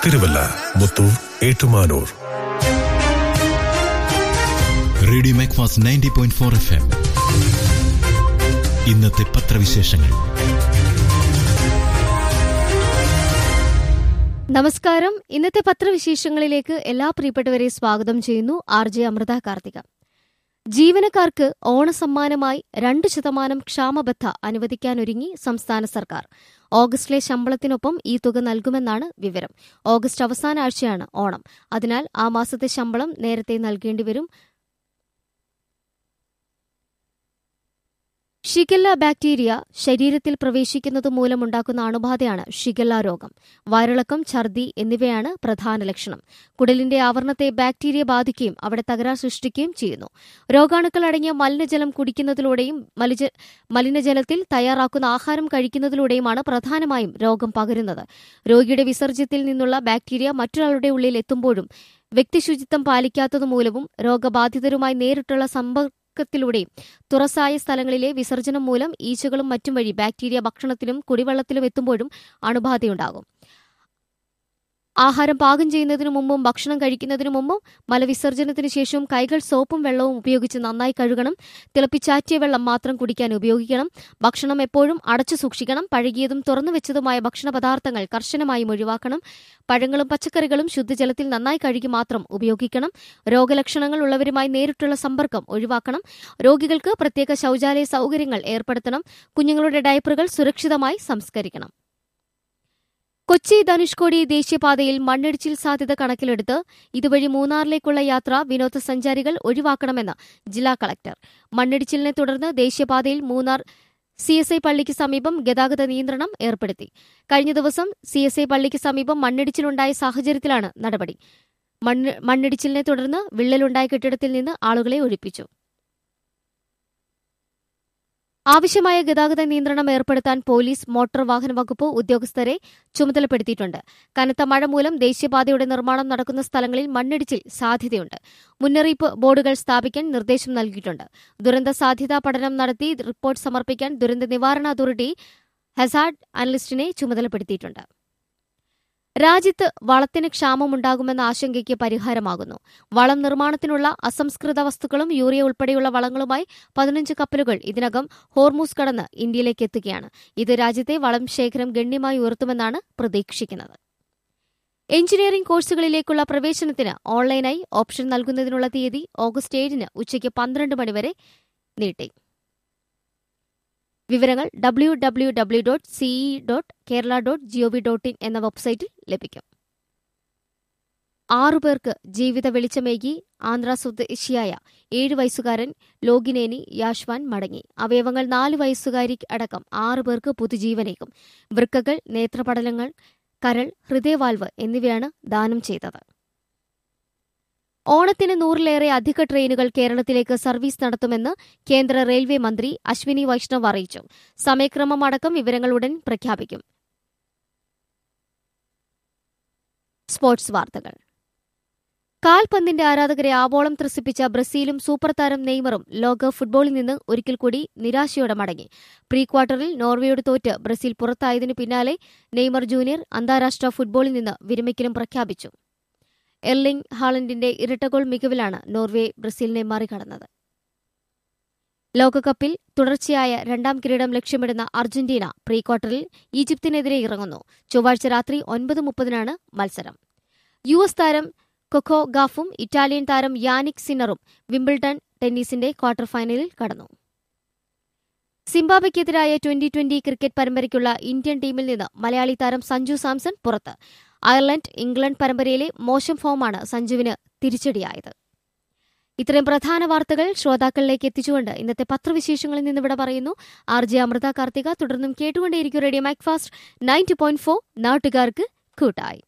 Thiruvalla Muthoor Ettumanoor radio Macfast ninety point four F M ഇന്നത്തെ പത്രവിശേഷങ്ങൾ നമസ്കാരം ഇന്നത്തെ പത്രവിശേഷങ്ങളിലേക്ക് എല്ലാ പ്രിയപ്പെട്ടവരെ സ്വാഗതം ചെയ്യുന്നു ആർ ജെ അമൃത കാർത്തിക ജീവനക്കാർക്ക് ഓണസമ്മാനമായി രണ്ട് ശതമാനം ക്ഷാമബത്ത അനുവദിക്കാനൊരുങ്ങി സംസ്ഥാന സർക്കാർ ഓഗസ്റ്റിലെ ശമ്പളത്തിനൊപ്പം ഈ തുക നൽകുമെന്നാണ് വിവരം ഓഗസ്റ്റ് അവസാന ആഴ്ചയാണ് ഓണം അതിനാൽ ആ മാസത്തെ ശമ്പളം നേരത്തെ നൽകേണ്ടിവരും ഷിഗല്ല ബാക്ടീരിയ ശരീരത്തിൽ പ്രവേശിക്കുന്നത് മൂലമുണ്ടാക്കുന്ന അണുബാധയാണ് ഷിഗല്ല രോഗം വയറിളക്കം ഛർദി എന്നിവയാണ് പ്രധാന ലക്ഷണം കുടലിന്റെ ആവരണത്തെ ബാക്ടീരിയ ബാധിക്കുകയും അവിടെ തകരാർ സൃഷ്ടിക്കുകയും ചെയ്യുന്നു രോഗാണുക്കൾ അടങ്ങിയ മലിനജലം കുടിക്കുന്നതിലൂടെയും മലിജ- മലിനജലത്തിൽ തയ്യാറാക്കുന്ന ആഹാരം കഴിക്കുന്നതിലൂടെയുമാണ് പ്രധാനമായും രോഗം പകരുന്നത് രോഗിയുടെ വിസർജ്യത്തിൽ നിന്നുള്ള ബാക്ടീരിയ മറ്റൊരാളുടെ ഉള്ളിൽ എത്തുമ്പോഴും വ്യക്തിശുചിത്വം പാലിക്കാത്തതുമൂലവും രോഗബാധിതരുമായി നേരിട്ടുള്ള സമ്പർക്ക ത്തിലൂടെയും തുറസായ സ്ഥലങ്ങളിലെ വിസർജനം മൂലം ഈച്ചകളും മറ്റും വഴി ബാക്ടീരിയ ഭക്ഷണത്തിലും കുടിവെള്ളത്തിലും എത്തുമ്പോഴും അണുബാധയുണ്ടാകും ആഹാരം പാകം ചെയ്യുന്നതിനു മുമ്പും ഭക്ഷണം കഴിക്കുന്നതിനു മുമ്പും മലവിസർജനത്തിന് ശേഷവും കൈകൾ സോപ്പും വെള്ളവും ഉപയോഗിച്ച് നന്നായി കഴുകണം തിളപ്പിച്ചാറ്റിയ വെള്ളം മാത്രം കുടിക്കാൻ ഉപയോഗിക്കണം ഭക്ഷണം എപ്പോഴും അടച്ചു സൂക്ഷിക്കണം പഴകിയതും തുറന്നു വെച്ചതുമായ ഭക്ഷണ പദാർത്ഥങ്ങൾ കർശനമായും ഒഴിവാക്കണം പഴങ്ങളും പച്ചക്കറികളും ശുദ്ധജലത്തിൽ നന്നായി കഴുകി മാത്രം ഉപയോഗിക്കണം രോഗലക്ഷണങ്ങൾ ഉള്ളവരുമായി നേരിട്ടുള്ള സമ്പർക്കം ഒഴിവാക്കണം രോഗികൾക്ക് പ്രത്യേക ശൌചാലയ സൗകര്യങ്ങൾ ഏർപ്പെടുത്തണം കുഞ്ഞുങ്ങളുടെ ഡയപ്പറുകൾ സുരക്ഷിതമായി സംസ്കരിക്കണം കൊച്ചി ധനുഷ്കോടി ദേശീയപാതയിൽ മണ്ണിടിച്ചിൽ സാധ്യത കണക്കിലെടുത്ത് ഇതുവഴി മൂന്നാറിലേക്കുള്ള യാത്ര വിനോദസഞ്ചാരികൾ ഒഴിവാക്കണമെന്ന് ജില്ലാ കളക്ടർ മണ്ണിടിച്ചിലിനെ തുടർന്ന് ദേശീയപാതയിൽ മൂന്നാർ സി എസ് ഐ പള്ളിക്ക് സമീപം ഗതാഗത നിയന്ത്രണം ഏർപ്പെടുത്തി കഴിഞ്ഞ ദിവസം സി എസ് ഐ പള്ളിക്ക് സമീപം മണ്ണിടിച്ചിലുണ്ടായ സാഹചര്യത്തിലാണ് നടപടി മണ്ണ് മണ്ണിടിച്ചിലിനെ തുടർന്ന് വിള്ളലുണ്ടായ കെട്ടിടത്തിൽ നിന്ന് ആളുകളെ ഒഴിപ്പിച്ചു ആവശ്യമായ ഗതാഗത നിയന്ത്രണം ഏർപ്പെടുത്താൻ പോലീസ് മോട്ടോർ വാഹന വകുപ്പ് ഉദ്യോഗസ്ഥരെ ചുമതലപ്പെടുത്തിയിട്ടുണ്ട് കനത്ത മഴ മൂലം ദേശീയപാതയുടെ നിർമ്മാണം നടക്കുന്ന സ്ഥലങ്ങളിൽ മണ്ണിടിച്ചിൽ സാധ്യതയുണ്ട് മുന്നറിയിപ്പ് ബോർഡുകൾ സ്ഥാപിക്കാൻ നിർദ്ദേശം നൽകിയിട്ടുണ്ട് ദുരന്ത സാധ്യതാ പഠനം നടത്തി റിപ്പോർട്ട് സമർപ്പിക്കാൻ ദുരന്ത നിവാരണ അതോറിറ്റി ഹസാർഡ് അനലിസ്റ്റിനെ ചുമതലപ്പെടുത്തിയിട്ടുണ്ട് രാജ്യത്ത് വളത്തിന് ക്ഷാമമുണ്ടാകുമെന്ന ആശങ്കയ്ക്ക് പരിഹാരമാകുന്നു വളം നിർമ്മാണത്തിനുള്ള അസംസ്കൃത വസ്തുക്കളും യൂറിയ ഉൾപ്പെടെയുള്ള വളങ്ങളുമായി പതിനഞ്ച് കപ്പലുകൾ ഇതിനകം ഹോർമൂസ് കടന്ന് ഇന്ത്യയിലേക്ക് എത്തുകയാണ് ഇത് രാജ്യത്തെ വളം ശേഖരം ഗണ്യമായി ഉയർത്തുമെന്നാണ് പ്രതീക്ഷിക്കുന്നത് എഞ്ചിനീയറിംഗ് കോഴ്സുകളിലേക്കുള്ള പ്രവേശനത്തിന് ഓൺലൈനായി ഓപ്ഷൻ നൽകുന്നതിനുള്ള തീയതി ഓഗസ്റ്റ് ഏഴിന് ഉച്ചയ്ക്ക് പന്ത്രണ്ട് മണിവരെ നീട്ടി വിവരങ്ങൾ W W W dot CE dot Kerala dot GOV dot in എന്ന വെബ്സൈറ്റിൽ ലഭിക്കും ആറുപേർക്ക് ജീവിത വെളിച്ചമേകി ആന്ധ്ര സ്വദേശിയായ ഏഴ് വയസ്സുകാരൻ ലോകിനേനി യാഷ്വാൻ മടങ്ങി അവയവങ്ങൾ നാല് വയസ്സുകാരി അടക്കം ആറു പേർക്ക് പുതുജീവനേക്കും വൃക്കകൾ നേത്രപടലങ്ങൾ കരൾ ഹൃദയവാൽവ് എന്നിവയാണ് ദാനം ചെയ്തത് ഓണത്തിന് നൂറിലേറെ അധിക ട്രെയിനുകൾ കേരളത്തിലേക്ക് സർവീസ് നടത്തുമെന്ന് കേന്ദ്ര റെയിൽവേ മന്ത്രി അശ്വിനി വൈഷ്ണവ് അറിയിച്ചു സമയക്രമം അടക്കം വിവരങ്ങൾ ഉടൻ പ്രഖ്യാപിക്കും സ്പോർട്സ് വാർത്തകൾ കാൽപന്തിന്റെ ആരാധകരെ ആവോളം ത്രസിപ്പിച്ച ബ്രസീലും സൂപ്പർ താരം നെയ്മറും ലോക ഫുട്ബോളിൽ നിന്ന് ഒരിക്കൽ കൂടി നിരാശയോടെ മടങ്ങി പ്രീ ക്വാർട്ടറിൽ നോർവേയോട് തോറ്റ് ബ്രസീൽ പുറത്തായതിനു പിന്നാലെ നെയ്മർ ജൂനിയർ അന്താരാഷ്ട്ര ഫുട്ബോളിൽ നിന്ന് വിരമിക്കലും പ്രഖ്യാപിച്ചു എർലിംഗ് ഹാളൻഡിന്റെ ഇരട്ടഗോൾ മികവിലാണ് നോർവേ ബ്രസീലിനെ മറികടന്നത് ലോകകപ്പിൽ തുടർച്ചയായ രണ്ടാം കിരീടം ലക്ഷ്യമിടുന്ന അർജന്റീന പ്രീ ക്വാർട്ടറിൽ ഈജിപ്തിനെതിരെ ഇറങ്ങുന്നു ചൊവ്വാഴ്ച രാത്രി ഒൻപത് മുപ്പതിനാണ് മത്സരം യു എസ് താരം കൊക്കോ ഗാഫും ഇറ്റാലിയൻ താരം യാനിക് സിന്നറും വിംബിൾട്ടൺ ടെന്നീസിന്റെ ക്വാർട്ടർ ഫൈനലിൽ കടന്നു സിംബാബ്വെക്കെതിരായ ട്വന്റി ട്വന്റി ക്രിക്കറ്റ് പരമ്പരയ്ക്കുള്ള ഇന്ത്യൻ ടീമിൽ നിന്ന് മലയാളി താരം സഞ്ജു സാംസൺ പുറത്ത് അയർലൻഡ് ഇംഗ്ലണ്ട് പരമ്പരയിലെ മോശം ഫോമാണ് സഞ്ജുവിന് തിരിച്ചടിയായത് ഇത്രയും പ്രധാന വാർത്തകൾ ശ്രോതാക്കളിലേക്ക് എത്തിച്ചുകൊണ്ട് ഇന്നത്തെ പത്രവിശേഷങ്ങളിൽ നിന്ന് ഇവിടെ പറയുന്നു ആർ ജെ അമൃത കാർത്തിക തുടർന്നും കേട്ടുകൊണ്ടേയിരിക്കും radio Macfast ninety point four നാട്ടുകാർക്ക് കൂട്ടായി